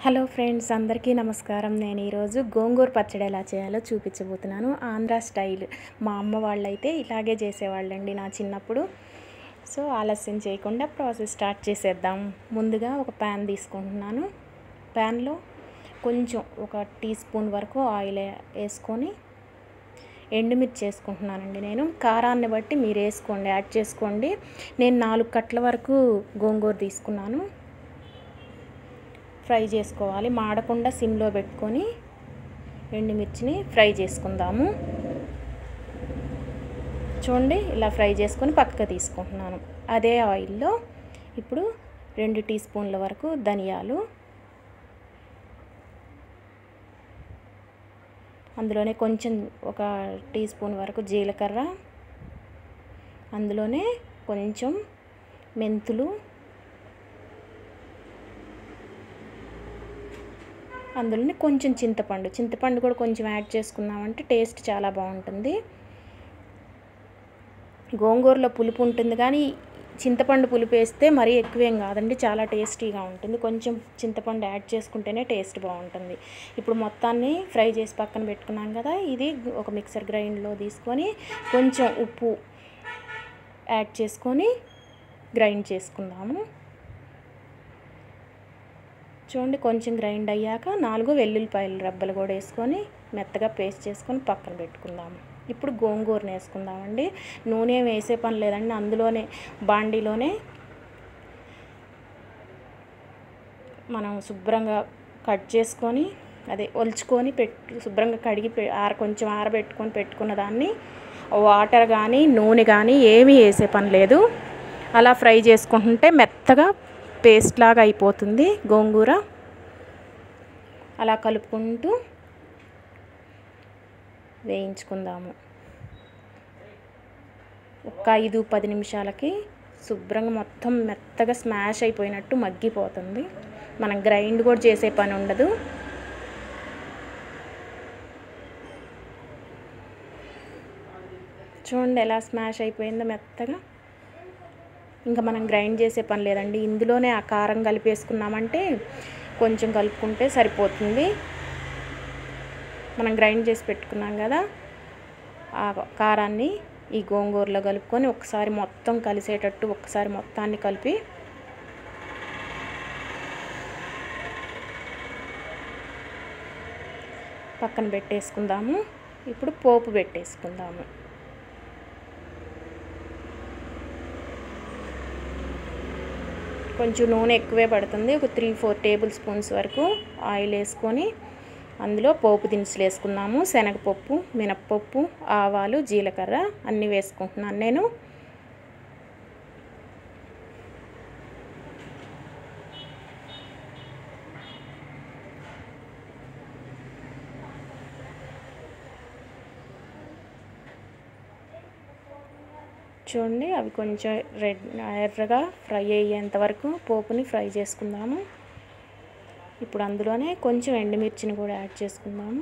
hello friends అందరికీ నమస్కారం నేను ఈరోజు గోంగూర పచ్చడి ఎలా చేయాలో చూపించబోతున్నాను ఆంధ్ర స్టైల్ మా అమ్మ వాళ్ళైతే ఇలాగే చేసేవాళ్ళండి నా చిన్నప్పుడు సో ఆలస్యం చేయకుండా ప్రాసెస్ స్టార్ట్ చేసేద్దాం ముందుగా ఒక ప్యాన్ తీసుకుంటున్నాను ప్యాన్లో కొంచెం ఒక టీ స్పూన్ వరకు ఆయిల్ వేసుకొని ఎండుమిర్చి వేసుకుంటున్నానండి నేను కారాన్ని బట్టి మీరు వేసుకోండి యాడ్ చేసుకోండి నేను నాలుగు కట్ల వరకు గోంగూర తీసుకున్నాను ఫ్రై చేసుకోవాలి మాడకుండా సిమ్లో పెట్టుకొని ఎండుమిర్చిని ఫ్రై చేసుకుందాము చూడండి ఇలా ఫ్రై చేసుకొని పక్కకు తీసుకుంటున్నాను అదే ఆయిల్లో ఇప్పుడు రెండు టీ స్పూన్ల వరకు ధనియాలు అందులోనే కొంచెం ఒక టీ స్పూన్ వరకు జీలకర్ర అందులోనే కొంచెం మెంతులు అందులోనే కొంచెం చింతపండు చింతపండు కూడా కొంచెం యాడ్ చేసుకున్నామంటే టేస్ట్ చాలా బాగుంటుంది గోంగూరలో పులుపు ఉంటుంది కానీ చింతపండు పులుపు వేస్తే మరీ ఎక్కువేం కాదండి చాలా టేస్టీగా ఉంటుంది కొంచెం చింతపండు యాడ్ చేసుకుంటేనే టేస్ట్ బాగుంటుంది ఇప్పుడు మొత్తాన్ని ఫ్రై చేసి పక్కన పెట్టుకున్నాం కదా ఇది ఒక మిక్సర్ గ్రైండ్లో తీసుకొని కొంచెం ఉప్పు యాడ్ చేసుకొని గ్రైండ్ చేసుకుందాము చూడండి కొంచెం గ్రైండ్ అయ్యాక నాలుగు వెల్లుల్లిపాయలు రబ్బలు కూడా వేసుకొని మెత్తగా పేస్ట్ చేసుకొని పక్కన పెట్టుకుందాము ఇప్పుడు గోంగూరని వేసుకుందామండి నూనె వేసే పని లేదండి అందులోనే బాండీలోనే మనం శుభ్రంగా కట్ చేసుకొని అదే ఒలుచుకొని పెట్టు శుభ్రంగా కడిగి ఆర కొంచెం ఆరబెట్టుకొని పెట్టుకున్న దాన్ని వాటర్ కానీ నూనె కానీ ఏమీ వేసే పని లేదు అలా ఫ్రై చేసుకుంటుంటే మెత్తగా పేస్ట్ లాగా అయిపోతుంది గోంగూర అలా కలుపుకుంటూ వేయించుకుందాము ఒక ఐదు పది నిమిషాలకి శుభ్రంగా మొత్తం మెత్తగా స్మాష్ అయిపోయినట్టు మగ్గిపోతుంది మనం గ్రైండ్ కూడా చేసే పని ఉండదు చూడండి ఎలా స్మాష్ అయిపోయిందో మెత్తగా ఇంకా మనం గ్రైండ్ చేసే పని లేదండి ఇందులోనే ఆ కారం కలిపేసుకున్నామంటే కొంచెం కలుపుకుంటే సరిపోతుంది మనం గ్రైండ్ చేసి పెట్టుకున్నాం కదా ఆ కారాన్ని ఈ గోంగూరలో కలుపుకొని ఒకసారి మొత్తం కలిసేటట్టు ఒకసారి మొత్తాన్ని కలిపి పక్కన పెట్టేసుకుందాము ఇప్పుడు పోపు పెట్టేసుకుందాము కొంచెం నూనె ఎక్కువే పడుతుంది ఒక త్రీ ఫోర్ టేబుల్ స్పూన్స్ వరకు ఆయిల్ వేసుకొని అందులో పోపు దినుసులు వేసుకున్నాము శనగపప్పు మినప్పప్పు ఆవాలు జీలకర్ర అన్నీ వేసుకుంటున్నాను నేను చూడండి అవి కొంచెం రెడ్ ఎర్రగా ఫ్రై అయ్యేంత వరకు పోపుని ఫ్రై చేసుకుందాము ఇప్పుడు అందులోనే కొంచెం ఎండుమిర్చిని కూడా యాడ్ చేసుకుందాము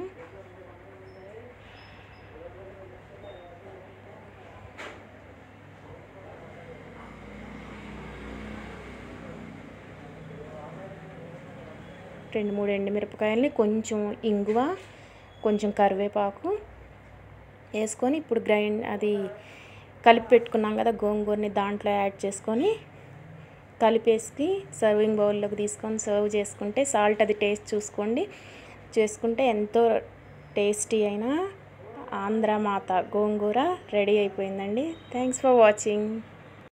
రెండు మూడు ఎండుమిరపకాయలని కొంచెం ఇంగువ కొంచెం కరివేపాకు వేసుకొని ఇప్పుడు గ్రైండ్ అది కలిపి పెట్టుకున్నాం కదా గోంగూరని దాంట్లో యాడ్ చేసుకొని కలిపేసి సర్వింగ్ బౌల్లోకి తీసుకొని సర్వ్ చేసుకుంటే సాల్ట్ అది టేస్ట్ చూసుకోండి చేసుకుంటే ఎంతో టేస్టీ అయిన ఆంధ్ర మాత గోంగూర రెడీ అయిపోయిందండి థ్యాంక్స్ ఫర్ వాచింగ్